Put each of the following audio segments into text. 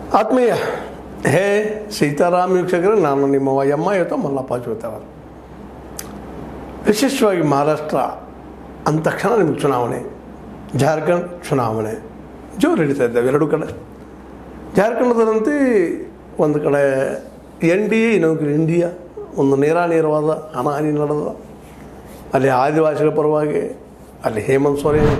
ಆತ್ಮೀಯ ಹೇ ಸೀತಾರಾಮ್ ವೀಕ್ಷಕರೇ ನಾನು ನಿಮ್ಮ ಎಮ್ಮ ಇವತ್ತು ಮಲ್ಲಪ್ಪ ಜೋತವ ವಿಶೇಷವಾಗಿ ಮಹಾರಾಷ್ಟ್ರ ಅಂದ ತಕ್ಷಣ ನಿಮಗೆ ಚುನಾವಣೆ ಜಾರ್ಖಂಡ್ ಚುನಾವಣೆ ಜೋರು ಹಿಡಿತಾ ಇದ್ದಾವೆ ಎರಡು ಕಡೆ ಜಾರ್ಖಂಡದಂತೆ ಒಂದು ಕಡೆ ಎನ್ ಡಿ ಎ ಇನ್ನೊಂದು ಕಡೆ ಇಂಡಿಯಾ ಒಂದು ನೇರಾನೇರವಾದ ಹಣಹಾನಿ ನಡೆದ ಅಲ್ಲಿ ಆದಿವಾಸಿಗಳ ಪರವಾಗಿ ಅಲ್ಲಿ ಹೇಮಂತ್ ಸೊರೇನ್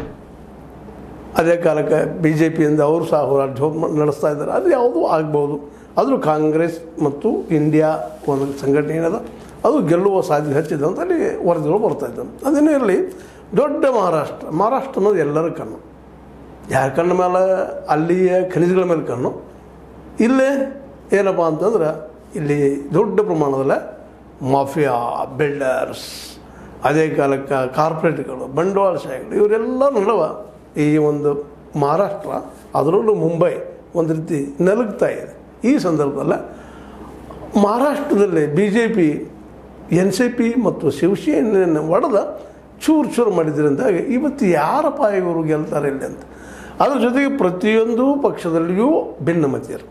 ಅದೇ ಕಾಲಕ್ಕೆ ಬಿ ಜೆ ಪಿಯಿಂದ ಅವರು ಸಹ ಹೋರಾಟ ಹೋಗ್- ನಡೆಸ್ತಾ ಇದ್ದಾರೆ ಅದು ಯಾವುದೂ ಆಗ್ಬೋದು ಆದರೂ ಕಾಂಗ್ರೆಸ್ ಮತ್ತು ಇಂಡಿಯಾ ಒಂದು ಸಂಘಟನೆ ಏನದ ಅದು ಗೆಲ್ಲುವ ಸಾಧ್ಯತೆ ಹೆಚ್ಚಿದೆ ಅಂತ ಅಲ್ಲಿ ವರದಿಗಳು ಬರ್ತಾ ಇದ್ದವು ಅದೇನೇ ಇರಲಿ ದೊಡ್ಡ ಮಹಾರಾಷ್ಟ್ರ ಮಹಾರಾಷ್ಟ್ರ ಅನ್ನೋದು ಎಲ್ಲರ ಕಣ್ಣು ಯಾರ ಕಣ್ಣ ಮೇಲೆ ಅಲ್ಲಿಯ ಖನಿಜಗಳ ಮೇಲೆ ಕಣ್ಣು ಇಲ್ಲೇ ಏನಪ್ಪ ಅಂತಂದ್ರೆ ಇಲ್ಲಿ ದೊಡ್ಡ ಪ್ರಮಾಣದಲ್ಲಿ ಮಾಫಿಯಾ ಬಿಲ್ಡರ್ಸ್ ಅದೇ ಕಾಲಕ್ಕೆ ಕಾರ್ಪೊರೇಟ್ಗಳು ಬಂಡವಾಳಶಾಹಿಗಳು ಇವರೆಲ್ಲ ನಡುವ ಈ ಒಂದು ಮಹಾರಾಷ್ಟ್ರ ಅದರಲ್ಲೂ ಮುಂಬೈ ಒಂದು ರೀತಿ ನಲುಗ್ತಾ ಇದೆ ಈ ಸಂದರ್ಭದಲ್ಲಿ ಮಹಾರಾಷ್ಟ್ರದಲ್ಲಿ B J P N C P ಮತ್ತು ಶಿವಸೇನೆಯನ್ನು ಒಡೆದ ಚೂರು ಚೂರು ಮಾಡಿದ್ರಿಂದಾಗಿ ಇವತ್ತು ಯಾರಪ್ಪ ಇವರು ಗೆಲ್ತಾರೆ ಇಲ್ಲಿ ಅಂತ ಅದ್ರ ಜೊತೆಗೆ ಪ್ರತಿಯೊಂದು ಪಕ್ಷದಲ್ಲಿಯೂ ಭಿನ್ನಮತಿಯರು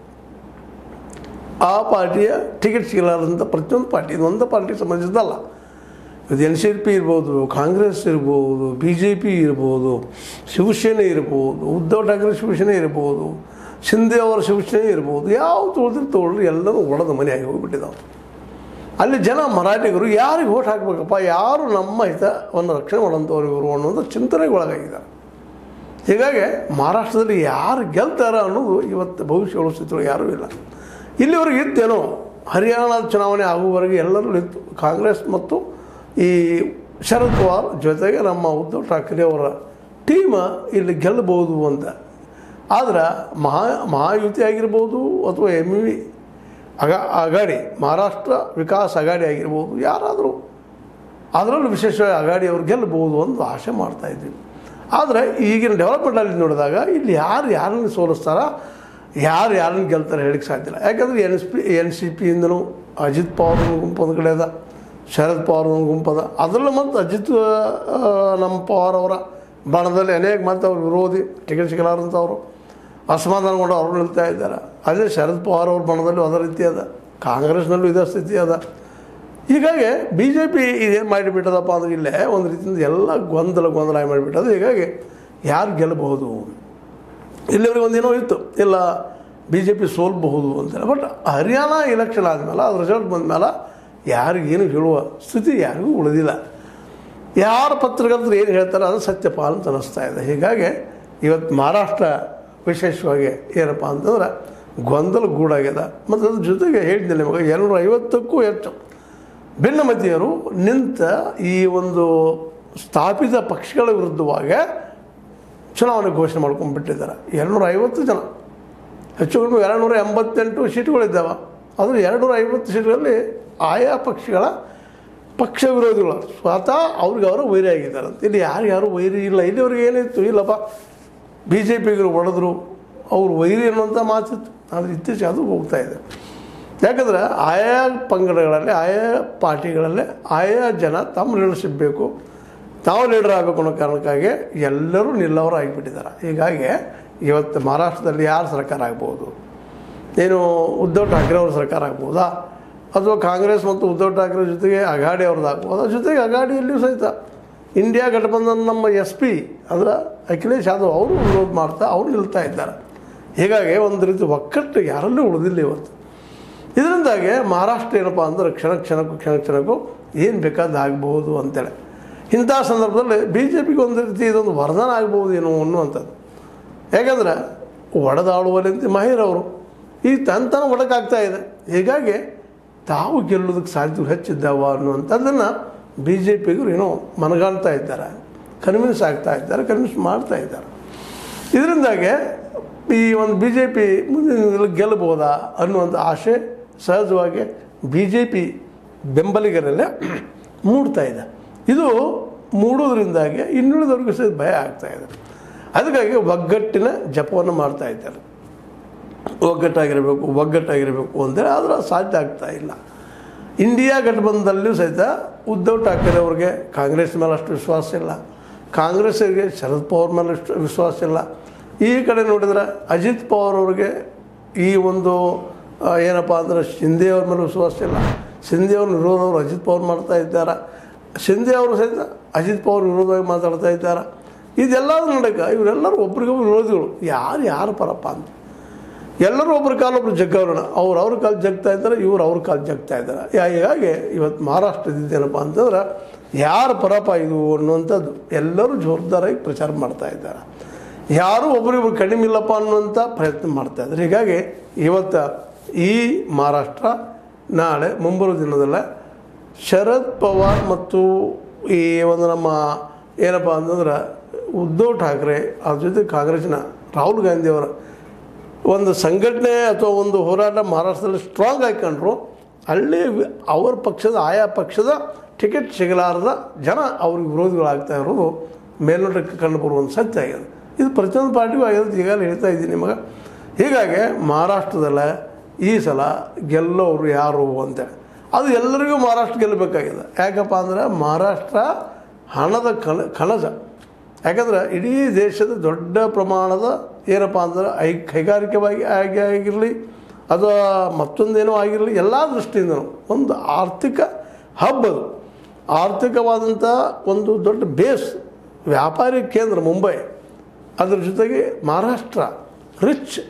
ಆ ಪಾರ್ಟಿಯ ಟಿಕೆಟ್ ಸಿಗಲಾರದಂಥ ಪ್ರತಿಯೊಂದು ಪಾರ್ಟಿ ಇದು ಒಂದು ಪಾರ್ಟಿಗೆ ಸಂಬಂಧಿಸಿದ್ದಲ್ಲ ಇದು ಎನ್ ಸಿ ಪಿ ಇರ್ಬೋದು ಕಾಂಗ್ರೆಸ್ ಇರ್ಬೋದು ಬಿ ಜೆ ಪಿ ಇರ್ಬೋದು ಶಿವಸೇನೆ ಇರ್ಬೋದು ಉದ್ಧವ್ ಠಾಕ್ರೆ ಶಿವಸೇನೆ ಇರ್ಬೋದು ಶಿಂದೆ ಅವರ ಶಿವಸೇನೆ ಇರ್ಬೋದು ಯಾವ ತೊಳೆದ್ರೆ ತೊಗೊಳ್ರಿ ಎಲ್ಲರೂ ಒಡೆದ ಮನೆಯಾಗಿ ಹೋಗ್ಬಿಟ್ಟಿದ್ದಾವೆ ಅಲ್ಲಿ ಜನ ಮರಾಠಿಗರು ಯಾರಿಗೆ ಓಟ್ ಹಾಕಬೇಕಪ್ಪ ಯಾರು ನಮ್ಮ ಹಿತವನ್ನು ರಕ್ಷಣೆ ಮಾಡೋಂಥವ್ರು ಇವರು ಅನ್ನೋದು ಚಿಂತನೆಗೆ ಒಳಗಾಗಿದ್ದಾರೆ ಹೀಗಾಗಿ ಮಹಾರಾಷ್ಟ್ರದಲ್ಲಿ ಯಾರು ಗೆಲ್ತಾರ ಅನ್ನೋದು ಇವತ್ತು ಭವಿಷ್ಯ ಸ್ಥಿತಿಯೊಳಗೆ ಯಾರೂ ಇಲ್ಲ ಇಲ್ಲಿವರೆಗೆ ಇತ್ತೇನೋ ಹರಿಯಾಣದ ಚುನಾವಣೆ ಆಗುವವರೆಗೆ ಎಲ್ಲರೂ ಇತ್ತು ಕಾಂಗ್ರೆಸ್ ಮತ್ತು ಈ ಶರದ್ ಪವಾರ್ ಜೊತೆಗೆ ನಮ್ಮ ಉದ್ಧವ್ ಠಾಕ್ರೆ ಅವರ ಟೀಮ ಇಲ್ಲಿ ಗೆಲ್ಲಬಹುದು ಅಂತ ಆದ್ರೆ ಮಹಾ ಮಹಾಯುತಿ ಆಗಿರ್ಬೋದು ಅಥವಾ ಎಮ್ ವಿ ಅಗ ಅಗಾಡಿ ಮಹಾರಾಷ್ಟ್ರ ವಿಕಾಸ್ ಅಗಾಡಿ ಆಗಿರ್ಬೋದು ಯಾರಾದರೂ ಅದರಲ್ಲೂ ವಿಶೇಷವಾಗಿ ಅಗಾಡಿ ಅವ್ರು ಗೆಲ್ಲಬಹುದು ಅಂತ ಆಸೆ ಮಾಡ್ತಾ ಇದ್ವಿ ಆದರೆ ಈಗಿನ ಡೆವಲಪ್ಮೆಂಟಲ್ಲಿ ನೋಡಿದಾಗ ಇಲ್ಲಿ ಯಾರು ಯಾರನ್ನು ಸೋಲಿಸ್ತಾರ ಯಾರು ಯಾರನ್ನು ಗೆಲ್ತಾರೆ ಹೇಳಿಕ್ಕೆ ಸಾಧ್ಯ ಇಲ್ಲ ಯಾಕಂದರೆ N S P N C ಪಿಯಿಂದನೂ ಅಜಿತ್ ಪವಾರ್ ಒಂದು ಗುಂಪು ಒಂದು ಕಡೆ ಅದ ಶರದ್ ಪವಾರ್ ಒಂದು ಗುಂಪದ ಅದರಲ್ಲೂ ಮತ್ತು ಅಜಿತ್ ಆ, ನಮ್ಮ ಪವಾರ್ ಅವರ ಬಣದಲ್ಲಿ ಅನೇಕ ಮತ್ತು ಅವ್ರ ವಿರೋಧಿ ಟಿಕೆಟ್ ಸಿಗಲಾರಂಥವ್ರು ಅಸಮಾಧಾನಗೊಂಡು ಅವರು ನಿಲ್ತಾ ಇದ್ದಾರೆ ಅದೇ ಶರದ್ ಪವಾರ್ ಅವ್ರ ಬಣದಲ್ಲೂ ಅದೇ ರೀತಿ ಅದ ಕಾಂಗ್ರೆಸ್ನಲ್ಲೂ ಇದೇ ಸ್ಥಿತಿ ಅದ ಹೀಗಾಗಿ ಬಿ ಜೆ ಪಿ ಇದೇನು ಮಾಡಿಬಿಟ್ಟದಪ್ಪ ಅಂದ್ರೆ ಇಲ್ಲೇ ಒಂದು ರೀತಿಯಿಂದ ಎಲ್ಲ ಗೊಂದಲ ಗೊಂದಲ ಮಾಡಿಬಿಟ್ಟದು ಹೀಗಾಗಿ ಯಾರು ಗೆಲ್ಲಬಹುದು ಇಲ್ಲಿವರೆಗೆ ಒಂದೇನೋ ಇತ್ತು ಇಲ್ಲ ಬಿ ಜೆ ಪಿ ಸೋಲ್ಬಹುದು ಅಂತೇಳಿ ಬಟ್ ಹರಿಯಾಣ ಎಲೆಕ್ಷನ್ ಆದಮೇಲೆ ಅದು ರಿಸಲ್ಟ್ ಬಂದಮೇಲೆ ಯಾರಿಗೇನು ಹೇಳುವ ಸ್ಥಿತಿ ಯಾರಿಗೂ ಉಳಿದಿಲ್ಲ ಯಾರ ಪತ್ರಕರ್ತರು ಏನು ಹೇಳ್ತಾರೆ ಅದು ಸತ್ಯಪ ಅಂತ ಅನ್ನಿಸ್ತಾ ಇದೆ ಹೀಗಾಗಿ ಇವತ್ತು ಮಹಾರಾಷ್ಟ್ರ ವಿಶೇಷವಾಗಿ ಏನಪ್ಪ ಅಂತಂದ್ರೆ ಗೊಂದಲ ಗೂಡಾಗ್ಯದ ಮತ್ತು ಅದ್ರ ಜೊತೆಗೆ ಹೇಳಿದ್ದೆ ನಿಮಗೆ ಎರಡುನೂರ ಐವತ್ತಕ್ಕೂ ಹೆಚ್ಚು ಭಿನ್ನಮತೀಯರು ನಿಂತ ಈ ಒಂದು ಸ್ಥಾಪಿತ ಪಕ್ಷಗಳ ವಿರುದ್ಧವಾಗಿ ಚುನಾವಣೆ ಘೋಷಣೆ ಮಾಡ್ಕೊಂಡ್ಬಿಟ್ಟಿದ್ದಾರೆ ಎರಡುನೂರ ಐವತ್ತು ಜನ ಹೆಚ್ಚು ಕಡಿಮೆ ಎರಡುನೂರ ಎಂಬತ್ತೆಂಟು ಸೀಟುಗಳಿದ್ದಾವೆ ಅದು ಎರಡುನೂರ ಐವತ್ತು ಸೀಟುಗಳಲ್ಲಿ ಆಯಾ ಪಕ್ಷಗಳ ಪಕ್ಷ ವಿರೋಧಿಗಳು ಸ್ವತಃ ಅವ್ರಿಗೆ ಅವರು ವೈರಿ ಆಗಿದ್ದಾರಂತೆ ಇಲ್ಲಿ ಯಾರು ಯಾರು ವೈರಿ ಇಲ್ಲ ಇಲ್ಲಿವರೆಗೆ ಏನಿತ್ತು ಇಲ್ಲಪ್ಪ ಬಿ ಜೆ ಪಿಗರು ಹೊಡೆದ್ರು ಅವ್ರು ವೈರಿ ಅನ್ನುವಂಥ ಮಾತಿತ್ತು ಆದರೆ ಇತ್ತೀಚೆಗೆ ಅದು ಹೋಗ್ತಾ ಇದೆ ಯಾಕಂದ್ರೆ ಆಯಾ ಪಂಗಡಗಳಲ್ಲಿ ಆಯಾ ಪಾರ್ಟಿಗಳಲ್ಲಿ ಆಯಾ ಜನ ತಮ್ಮ ಲೀಡರ್ಶಿಪ್ ಬೇಕು ತಾವು ಲೀಡರ್ ಆಗಬೇಕು ಅನ್ನೋ ಕಾರಣಕ್ಕಾಗಿ ಎಲ್ಲರೂ ನಿಲ್ಲವರು ಆಗಿಬಿಟ್ಟಿದ್ದಾರೆ ಹೀಗಾಗಿ ಇವತ್ತು ಮಹಾರಾಷ್ಟ್ರದಲ್ಲಿ ಯಾರು ಸರ್ಕಾರ ಆಗ್ಬೋದು ಏನು ಉದ್ಧವ್ ಠಾಕ್ರೆ ಅವ್ರ ಸರ್ಕಾರ ಆಗ್ಬೋದಾ ಅಥವಾ ಕಾಂಗ್ರೆಸ್ ಮತ್ತು ಉದ್ಧವ್ ಠಾಕ್ರೆ ಜೊತೆಗೆ ಅಘಾಡಿ ಅವ್ರದ್ದು ಆಗ್ಬೋದಾ ಜೊತೆಗೆ ಅಘಾಡಿಯಲ್ಲಿಯೂ ಸಹಿತ ಇಂಡಿಯಾ ಗಠಬಂಧನ್ ನಮ್ಮ ಎಸ್ ಪಿ ಅಂದ್ರೆ ಅಖಿಲೇಶ್ ಯಾದವ್ ಅವರು ವಿರೋಧ ಮಾಡ್ತಾ ಅವರು ನಿಲ್ತಾ ಇದ್ದಾರೆ ಹೀಗಾಗಿ ಒಂದು ರೀತಿ ಒಕ್ಕಟ್ಟು ಯಾರಲ್ಲೂ ಉಳಿದಿಲ್ಲ ಇವತ್ತು ಇದರಿಂದಾಗಿ ಮಹಾರಾಷ್ಟ್ರ ಏನಪ್ಪ ಅಂದ್ರೆ ಕ್ಷಣ ಕ್ಷಣಕ್ಕೂ ಕ್ಷಣ ಕ್ಷಣಕ್ಕೂ ಏನು ಬೇಕಾದ ಆಗ್ಬೋದು ಅಂತೇಳಿ ಇಂಥ ಸಂದರ್ಭದಲ್ಲಿ ಬಿ ಜೆ ಪಿಗೆ ಒಂದು ರೀತಿ ಇದೊಂದು ವರದಾನ ಆಗ್ಬೋದು ಏನೋ ಅನ್ನುವಂಥದ್ದು ಯಾಕಂದ್ರೆ ಒಡೆದಾಡುವಲ್ಲಿ ಮಾಹಿರ್ ಅವರು ಈ ತಂತನ ಒಡಕಾಗ್ತಾ ಇದೆ ಹೀಗಾಗಿ ತಾವು ಗೆಲ್ಲೋದಕ್ಕೆ ಸಾಧ್ಯತೆ ಹೆಚ್ಚಿದ್ದಾವ ಅನ್ನುವಂಥದ್ದನ್ನು ಬಿ ಜೆ ಪಿಗರು ಏನೋ ಮನಗಾಣ್ತಾ ಇದ್ದಾರೆ ಕನ್ವಿನ್ಸ್ ಆಗ್ತಾ ಇದ್ದಾರೆ ಕನ್ವಿನ್ಸ್ ಮಾಡ್ತಾ ಇದ್ದಾರೆ ಇದರಿಂದಾಗೆ ಈ ಒಂದು ಬಿ ಜೆ ಪಿ ಮುಂದಿನ ದಿನದಲ್ಲಿ ಗೆಲ್ಲಬಹುದಾ ಅನ್ನುವಂಥ ಆಸೆ ಸಹಜವಾಗಿ ಬಿ ಜೆ ಪಿ ಬೆಂಬಲಿಗರಲ್ಲೇ ಮೂಡ್ತಾ ಇದೆ ಇದು ಮೂಡೋದ್ರಿಂದಾಗಿ ಇನ್ನುಳಿದವ್ರಿಗೂ ಸಹ ಭಯ ಆಗ್ತಾ ಇದೆ ಅದಕ್ಕಾಗಿ ಒಗ್ಗಟ್ಟಿನ ಜಪವನ್ನು ಮಾಡ್ತಾ ಇದ್ದಾರೆ ಒಗ್ಗಟ್ಟಾಗಿರಬೇಕು ಒಗ್ಗಟ್ಟಾಗಿರಬೇಕು ಅಂತೇಳಿ ಆದರೆ ಸಾಧ್ಯ ಆಗ್ತಾ ಇಲ್ಲ ಇಂಡಿಯಾ ಗಠಬಂಧನದಲ್ಲಿಯೂ ಸಹಿತ ಉದ್ಧವ್ ಠಾಕ್ರೆ ಅವ್ರಿಗೆ ಕಾಂಗ್ರೆಸ್ ಮೇಲೆ ಅಷ್ಟು ವಿಶ್ವಾಸ ಇಲ್ಲ ಕಾಂಗ್ರೆಸ್ಸಿಗೆ ಶರದ್ ಪವಾರ್ ಮೇಲೆ ಅಷ್ಟು ವಿಶ್ವಾಸ ಇಲ್ಲ ಈ ಕಡೆ ನೋಡಿದ್ರೆ ಅಜಿತ್ ಪವಾರ್ ಅವ್ರಿಗೆ ಈ ಒಂದು ಆ, ಏನಪ್ಪ ಅಂದ್ರೆ ಶಿಂದೆ ಅವ್ರ ಮೇಲೆ ವಿಶ್ವಾಸ ಇಲ್ಲ ಶಿಂದೆ ಅವ್ರ ವಿರೋಧವರು ಅಜಿತ್ ಪವಾರ್ ಮಾಡ್ತಾ ಇದ್ದಾರೆ ಶಿಂದೆ ಅವರು ಸಹಿತ ಅಜಿತ್ ಪವಾರ್ ವಿರೋಧವಾಗಿ ಮಾತಾಡ್ತಾ ಇದ್ದಾರೆ ಇದೆಲ್ಲದರ ನಡಕ ಇವರೆಲ್ಲರೂ ಒಬ್ರಿಗೊಬ್ರು ವಿರೋಧಿಗಳು ಯಾರು ಯಾರು ಪರಪ್ಪ ಅಂತ ಎಲ್ಲರೂ ಒಬ್ರ ಕಾಲ ಒಬ್ರು ಜಗ್ಗವ್ರಣ ಅವ್ರು ಅವ್ರ ಕಾಲು ಜಗ್ತಾ ಇದ್ದಾರೆ ಇವ್ರು ಅವ್ರ ಕಾಲು ಜಗ್ತಾ ಇದ್ದಾರೆ ಯಾ- ಹೀಗಾಗಿ ಇವತ್ತು ಮಹಾರಾಷ್ಟ್ರದಿಂದ ಏನಪ್ಪ ಅಂತಂದ್ರೆ ಯಾರ ಪರಪ ಇದು ಅನ್ನುವಂಥದ್ದು ಎಲ್ಲರೂ ಜೋರ್ದಾರಾಗಿ ಪ್ರಚಾರ ಮಾಡ್ತಾ ಇದ್ದಾರೆ ಯಾರೂ ಒಬ್ರಿಗೊಬ್ರು ಕಡಿಮೆ ಇಲ್ಲಪ್ಪ ಅನ್ನುವಂಥ ಪ್ರಯತ್ನ ಮಾಡ್ತಾ ಇದ್ದಾರೆ ಹೀಗಾಗಿ ಇವತ್ತು ಈ ಮಹಾರಾಷ್ಟ್ರ ನಾಳೆ ಮುಂಬರುವ ದಿನದಲ್ಲೇ ಶರದ್ ಪವಾರ್ ಮತ್ತು ಈ ಒಂದು ನಮ್ಮ ಏನಪ್ಪ ಅಂತಂದ್ರೆ ಉದ್ಧವ್ ಠಾಕ್ರೆ ಅದ್ರ ಜೊತೆ ಕಾಂಗ್ರೆಸ್ನ ರಾಹುಲ್ ಗಾಂಧಿಯವರ ಒಂದು ಸಂಘಟನೆ ಅಥವಾ ಒಂದು ಹೋರಾಟ ಮಹಾರಾಷ್ಟ್ರದಲ್ಲಿ ಸ್ಟ್ರಾಂಗ್ ಹಾಕೊಂಡ್ರು ಅಲ್ಲಿ ವಿ- ಅವ್ರ ಪಕ್ಷದ ಆಯಾ ಪಕ್ಷದ ಟಿಕೆಟ್ ಸಿಗಲಾರದ ಜನ ಅವ್ರಿಗೆ ವಿರೋಧಿಗಳಾಗ್ತಾ ಇರೋದು ಮೇಲ್ನೋಟಕ್ಕೆ ಕಂಡು ಬರುವಂಥ ಸತ್ಯ ಆಗಿದೆ ಇದು ಪ್ರತಿಯೊಂದು ಪಾರ್ಟಿಗೂ ಆಗಿರೋದು ಈಗಾಗಲೇ ಹೇಳ್ತಾ ಇದ್ದೀನಿ ನಿಮಗೆ ಹೀಗಾಗಿ ಮಹಾರಾಷ್ಟ್ರದಲ್ಲ ಈ ಸಲ ಗೆಲ್ಲೋರು ಯಾರು ಅಂತೇಳಿ ಅದು ಎಲ್ಲರಿಗೂ ಮಹಾರಾಷ್ಟ್ರ ಗೆಲ್ಲಬೇಕಾಗಿದೆ ಯಾಕಪ್ಪ ಅಂದರೆ ಮಹಾರಾಷ್ಟ್ರ ಹಣದ ಕಣ ಕಣಜ ಯಾಕಂದ್ರೆ ಇಡೀ ದೇಶದ ದೊಡ್ಡ ಪ್ರಮಾಣದ ಏನಪ್ಪ ಅಂದ್ರೆ ಐ ಕೈಗಾರಿಕೆವಾಗಿ ಆಗಿ ಆಗಿರಲಿ ಅಥವಾ ಮತ್ತೊಂದೇನೋ ಆಗಿರಲಿ ಎಲ್ಲ ದೃಷ್ಟಿಯಿಂದನೂ ಒಂದು ಆರ್ಥಿಕ ಹಬ್ ಅದು ಆರ್ಥಿಕವಾದಂಥ ಒಂದು ದೊಡ್ಡ ಬೇಸ್ ವ್ಯಾಪಾರಿ ಕೇಂದ್ರ ಮುಂಬೈ ಅದ್ರ ಜೊತೆಗೆ ಮಹಾರಾಷ್ಟ್ರ ರಿಚ್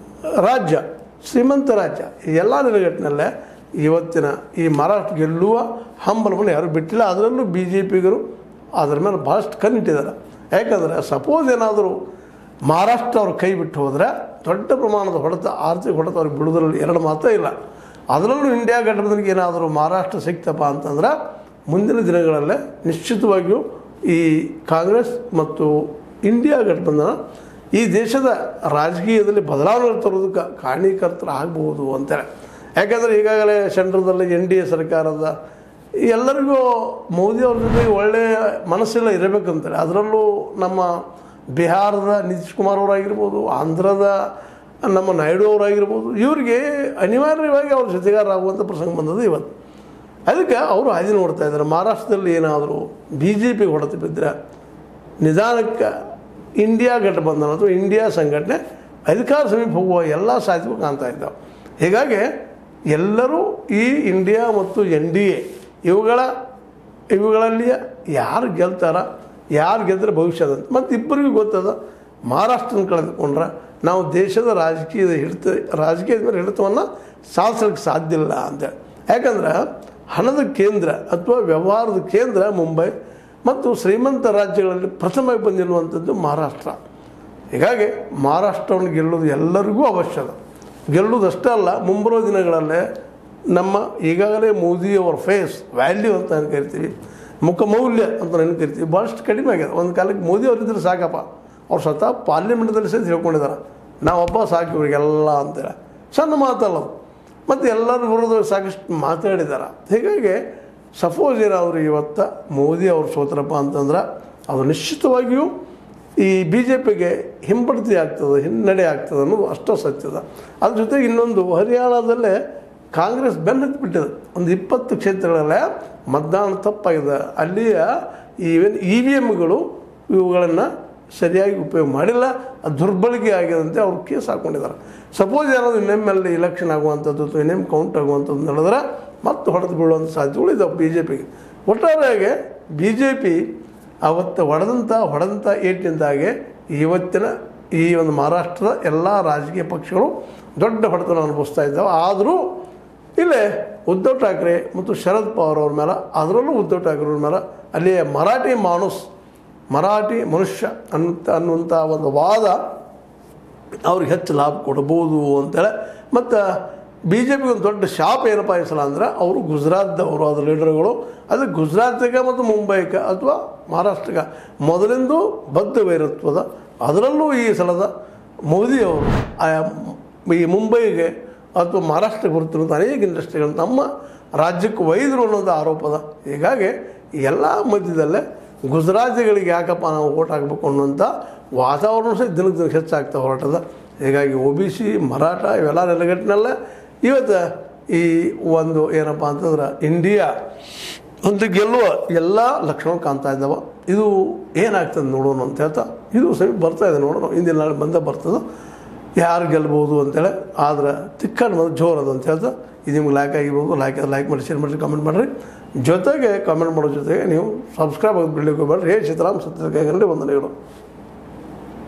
ರಾಜ್ಯ ಶ್ರೀಮಂತ ರಾಜ್ಯ ಈ ಎಲ್ಲ ನೆಲೆಗಟ್ಟಿನಲ್ಲೇ ಇವತ್ತಿನ ಈ ಮಹಾರಾಷ್ಟ್ರ ಗೆಲ್ಲುವ ಹಂಬಲವನ್ನು ಯಾರು ಬಿಟ್ಟಿಲ್ಲ ಅದರಲ್ಲೂ ಬಿ ಜೆ ಪಿಗರು ಅದ್ರ ಮೇಲೆ ಭಾಳಷ್ಟು ಕಣ್ಣಿಟ್ಟಿದ್ದಾರೆ ಯಾಕಂದರೆ ಸಪೋಸ್ ಏನಾದರೂ ಮಹಾರಾಷ್ಟ್ರ ಅವ್ರ ಕೈ ಬಿಟ್ಟು ಹೋದರೆ ದೊಡ್ಡ ಪ್ರಮಾಣದ ಹೊಡೆತ ಆರ್ಥಿಕ ಹೊಡೆತ ಅವ್ರಿಗೆ ಬಿಡುವುದರಲ್ಲಿ ಎರಡು ಮಾತೇ ಇಲ್ಲ ಅದರಲ್ಲೂ ಇಂಡಿಯಾ ಘಟಕದಲ್ಲಿ ಏನಾದರೂ ಮಹಾರಾಷ್ಟ್ರ ಸಿಕ್ತಪ್ಪ ಅಂತಂದ್ರೆ ಮುಂದಿನ ದಿನಗಳಲ್ಲೇ ನಿಶ್ಚಿತವಾಗಿಯೂ ಈ ಕಾಂಗ್ರೆಸ್ ಮತ್ತು ಇಂಡಿಯಾ ಗಠಬಂಧನ ಈ ದೇಶದ ರಾಜಕೀಯದಲ್ಲಿ ಬದಲಾವಣೆ ತರೋದಕ್ಕೆ ಕಾರಣೀಕರ್ತರು ಆಗ್ಬೋದು ಅಂತೇಳಿ ಯಾಕಂದರೆ ಈಗಾಗಲೇ ಸೆಂಟ್ರದಲ್ಲಿ ಎನ್ ಡಿ ಎ ಸರ್ಕಾರದ ಎಲ್ಲರಿಗೂ ಮೋದಿ ಅವ್ರ ಜೊತೆಗೆ ಒಳ್ಳೆಯ ಮನಸ್ಸೆಲ್ಲ ಇರಬೇಕಂತಾರೆ ಅದರಲ್ಲೂ ನಮ್ಮ ಬಿಹಾರದ ನಿತೀಶ್ ಕುಮಾರ್ ಅವರಾಗಿರ್ಬೋದು ಆಂಧ್ರದ ನಮ್ಮ ನಾಯ್ಡು ಅವರಾಗಿರ್ಬೋದು ಇವರಿಗೆ ಅನಿವಾರ್ಯವಾಗಿ ಅವ್ರ ಜೊತೆಗಾರರಾಗುವಂಥ ಪ್ರಸಂಗ ಬಂದದ್ದು ಇವತ್ತು ಅದಕ್ಕೆ ಅವರು ಹಾದಿ ನೋಡ್ತಾ ಇದ್ದಾರೆ ಮಹಾರಾಷ್ಟ್ರದಲ್ಲಿ ಏನಾದರೂ ಬಿ ಜೆ ಪಿಗೆ ಹೊಡೆತ ಬಿದ್ದರೆ ನಿಧಾನಕ್ಕೆ ಇಂಡಿಯಾ ಗಠಬಂಧನ ಅಥವಾ ಇಂಡಿಯಾ ಸಂಘಟನೆ ಅಧಿಕಾರ ಸಮೀಪ ಹೋಗುವ ಎಲ್ಲ ಸಾಧ್ಯತೆಗಳು ಕಾಣ್ತಾ ಇದ್ದಾವೆ ಹೀಗಾಗಿ ಎಲ್ಲರೂ ಈ ಇಂಡಿಯಾ ಮತ್ತು ಎನ್ ಡಿ ಎ ಇವುಗಳ ಇವುಗಳಲ್ಲಿ ಯಾರು ಗೆಲ್ತಾರ ಯಾರು ಗೆದ್ದರೆ ಭವಿಷ್ಯದಂತ ಮತ್ತು ಇಬ್ಬರಿಗೂ ಗೊತ್ತದ ಮಹಾರಾಷ್ಟ್ರನ ಕಳೆದುಕೊಂಡ್ರೆ ನಾವು ದೇಶದ ರಾಜಕೀಯದ ಹಿಡಿತ ರಾಜಕೀಯದ ಮೇಲೆ ಹಿಡಿತವನ್ನು ಸಾಧಿಸಲಿಕ್ಕೆ ಸಾಧ್ಯ ಇಲ್ಲ ಅಂತೇಳಿ ಯಾಕಂದ್ರೆ ಹಣದ ಕೇಂದ್ರ ಅಥವಾ ವ್ಯವಹಾರದ ಕೇಂದ್ರ ಮುಂಬೈ ಮತ್ತು ಶ್ರೀಮಂತ ರಾಜ್ಯಗಳಲ್ಲಿ ಪ್ರಥಮವಾಗಿ ಬಂದಿರುವಂಥದ್ದು ಮಹಾರಾಷ್ಟ್ರ ಹೀಗಾಗಿ ಮಹಾರಾಷ್ಟ್ರವನ್ನು ಗೆಲ್ಲೋದು ಎಲ್ಲರಿಗೂ ಅವಶ್ಯಕ ಗೆಲ್ಲೋದಷ್ಟೇ ಅಲ್ಲ ಮುಂಬರುವ ದಿನಗಳಲ್ಲೇ ನಮ್ಮ ಈಗಾಗಲೇ ಮೋದಿಯವರ ಫೇಸ್ ವ್ಯಾಲ್ಯೂ ಅಂತ ಏನು ಕರಿತೀವಿ ಮುಖ ಮೌಲ್ಯ ಅಂತ ಏನು ಕರಿತೀವಿ ಭಾಳಷ್ಟು ಕಡಿಮೆ ಆಗ್ಯದ ಒಂದು ಕಾಲಕ್ಕೆ ಮೋದಿ ಅವರಿದ್ರೆ ಸಾಕಪ್ಪ ಅವ್ರು ಸ್ವತಃ ಪಾರ್ಲಿಮೆಂಟ್ದಲ್ಲಿ ಸಹಿತ ಹೇಳ್ಕೊಂಡಿದ್ದಾರೆ ನಾವೊಬ್ಬ ಸಾಕು ಇವರಿಗೆಲ್ಲ ಅಂತೇಳಿ ಸಣ್ಣ ಮಾತಲ್ಲ ಅದು ಮತ್ತು ಎಲ್ಲರ ವಿರೋಧ ಸಾಕಷ್ಟು ಮಾತಾಡಿದ್ದಾರೆ ಹೀಗಾಗಿ ಸಪೋಸ್ ಏನಾದ್ರು ಇವತ್ತು ಮೋದಿ ಅವರು ಸೋತ್ರಪ್ಪ ಅಂತಂದ್ರೆ ಅದು ನಿಶ್ಚಿತವಾಗಿಯೂ ಈ ಬಿ ಜೆ ಪಿಗೆ ಹಿಂಬಡ್ತಿ ಆಗ್ತದೆ ಹಿನ್ನಡೆ ಆಗ್ತದೆ ಅನ್ನೋದು ಅಷ್ಟೋ ಸತ್ಯದ ಅದ್ರ ಜೊತೆಗೆ ಇನ್ನೊಂದು ಹರಿಯಾಣದಲ್ಲೇ ಕಾಂಗ್ರೆಸ್ ಬೆನ್ನತ್ತಿ ಬಿಟ್ಟಿದೆ ಒಂದು ಇಪ್ಪತ್ತು ಕ್ಷೇತ್ರಗಳಲ್ಲೇ ಮತದಾನ ತಪ್ಪಾಗಿದೆ ಅಲ್ಲಿಯ ಈವನ್ ಇ ವಿ ಎಮ್ಗಳು ಇವುಗಳನ್ನು ಸರಿಯಾಗಿ ಉಪಯೋಗ ಮಾಡಿಲ್ಲ ಅದು ದುರ್ಬಳಕೆ ಆಗಿದೆ ಅಂತ ಅವ್ರು ಕೇಸ್ ಹಾಕ್ಕೊಂಡಿದ್ದಾರೆ ಸಪೋಸ್ ಏನಾದರೂ ಇನ್ನೊಮ್ಮೆಲ್ಲಿ ಇಲೆಕ್ಷನ್ ಆಗುವಂಥದ್ದು ಅಥವಾ ಇನ್ನೊಮ್ಮೆ ಕೌಂಟ್ ಆಗುವಂಥದ್ದು ನಡೆದ್ರೆ ಮತ್ತೆ ಹೊಡೆದು ಬೀಳುವಂಥ ಸಾಧ್ಯತೆಗಳು ಇದಾವೆ ಬಿ ಜೆ ಪಿಗೆ ಒಟ್ಟಾರೆಯಾಗಿ ಬಿ ಜೆ ಪಿ ಅವತ್ತು ಹೊಡೆದಂಥ ಹೊಡೆದಂಥ ಏಟಿನಿಂದಾಗೆ ಇವತ್ತಿನ ಈ ಒಂದು ಮಹಾರಾಷ್ಟ್ರದ ಎಲ್ಲ ರಾಜಕೀಯ ಪಕ್ಷಗಳು ದೊಡ್ಡ ಹೊಡೆತನ ಅನುಭವಿಸ್ತಾ ಇದ್ದಾವೆ ಆದರೂ ಇಲ್ಲೇ ಉದ್ಧವ್ ಠಾಕ್ರೆ ಮತ್ತು ಶರದ್ ಪವಾರ್ ಅವ್ರ ಮೇಲೆ ಅದರಲ್ಲೂ ಉದ್ಧವ್ ಠಾಕ್ರೆ ಅವ್ರ ಮೇಲೆ ಅಲ್ಲಿಯ ಮರಾಠಿ ಮಾನುಸ್ ಮರಾಠಿ ಮನುಷ್ಯ ಅಂತ ಅನ್ನುವಂಥ ಒಂದು ವಾದ ಅವ್ರಿಗೆ ಹೆಚ್ಚು ಲಾಭ ಕೊಡ್ಬೋದು ಅಂತೇಳಿ ಮತ್ತು ಬಿ ಜೆ ಪಿಗೆ ಒಂದು ದೊಡ್ಡ ಶಾಪ್ ಏನಪ್ಪ ಈ ಸಲ ಅಂದ್ರೆ ಅವರು ಗುಜರಾತ್ದವರು ಅದ್ರ ಲೀಡರ್ಗಳು ಅದು ಗುಜರಾತಿಗೆ ಮತ್ತು ಮುಂಬೈಗೆ ಅಥವಾ ಮಹಾರಾಷ್ಟ್ರಕ್ಕೆ ಮೊದಲಿಂದು ಬದ್ಧ ವೈರತ್ವದ ಅದರಲ್ಲೂ ಈ ಸಲದ ಮೋದಿಯವರು ಆಯಾ ಈ ಮುಂಬೈಗೆ ಅಥವಾ ಮಹಾರಾಷ್ಟ್ರಕ್ಕೆ ಬರ್ತಿರುವಂಥ ಅನೇಕ ಇಂಡಸ್ಟ್ರಿಗಳು ನಮ್ಮ ರಾಜ್ಯಕ್ಕೆ ಒಯ್ದರು ಅನ್ನೋದು ಆರೋಪದ ಹೀಗಾಗಿ ಎಲ್ಲ ಮಧ್ಯದಲ್ಲೇ ಗುಜರಾತಿಗಳಿಗೆ ಯಾಕಪ್ಪ ನಾವು ಓಟ್ ಹಾಕಬೇಕು ಅನ್ನುವಂಥ ವಾತಾವರಣ ಸಹ ದಿನಕ್ಕೆ ದಿನಕ್ಕೆ ಹೆಚ್ಚಾಗ್ತಾ ಹೊರಟದ ಹೀಗಾಗಿ ಒ ಬಿ ಸಿ ಮರಾಠ ಇವೆಲ್ಲ ನೆಲೆಗಟ್ಟಿನಲ್ಲೇ ಇವತ್ತು ಈ ಒಂದು ಏನಪ್ಪ ಅಂತಂದ್ರೆ ಇಂಡಿಯಾ ಒಂದು ಗೆಲ್ಲುವ ಎಲ್ಲ ಲಕ್ಷಣ ಕಾಣ್ತಾ ಇದ್ದಾವೆ ಇದು ಏನಾಗ್ತದೆ ನೋಡೋಣ ಅಂತ ಹೇಳ್ತಾ ಇದು ಸಮೀಪ ಬರ್ತಾ ಇದೆ ನೋಡೋಣ ಇಂದಿನ ನಾಳೆ ಬಂದೇ ಬರ್ತದೆ ಯಾರು ಗೆಲ್ಬೋದು ಅಂತೇಳಿ ಆದ್ರೆ ತಿಕ್ಕನ್ ಮತ್ತು ಜೋರ್ ಅದು ಅಂತ ಹೇಳ್ತಾ ಇದು ನಿಮ್ಗೆ ಲೈಕ್ ಆಗಿರ್ಬೋದು ಲೈಕ್ ಲೈಕ್ ಮಾಡಿ ಶೇರ್ ಮಾಡಿ ಕಮೆಂಟ್ ಮಾಡಿರಿ ಜೊತೆಗೆ ಕಮೆಂಟ್ ಮಾಡೋ ಜೊತೆಗೆ ನೀವು ಸಬ್ಸ್ಕ್ರೈಬ್ ಆಗಿ ಬಿಡ್ಲಿಕ್ಕೆ ಹೋಗ್ಬೇಡ್ರಿ ಹೇ ಸೀತಾರಾಮ್ ಸತ್ಯಕಾಗಲಿ ವಂದನೆಗಳು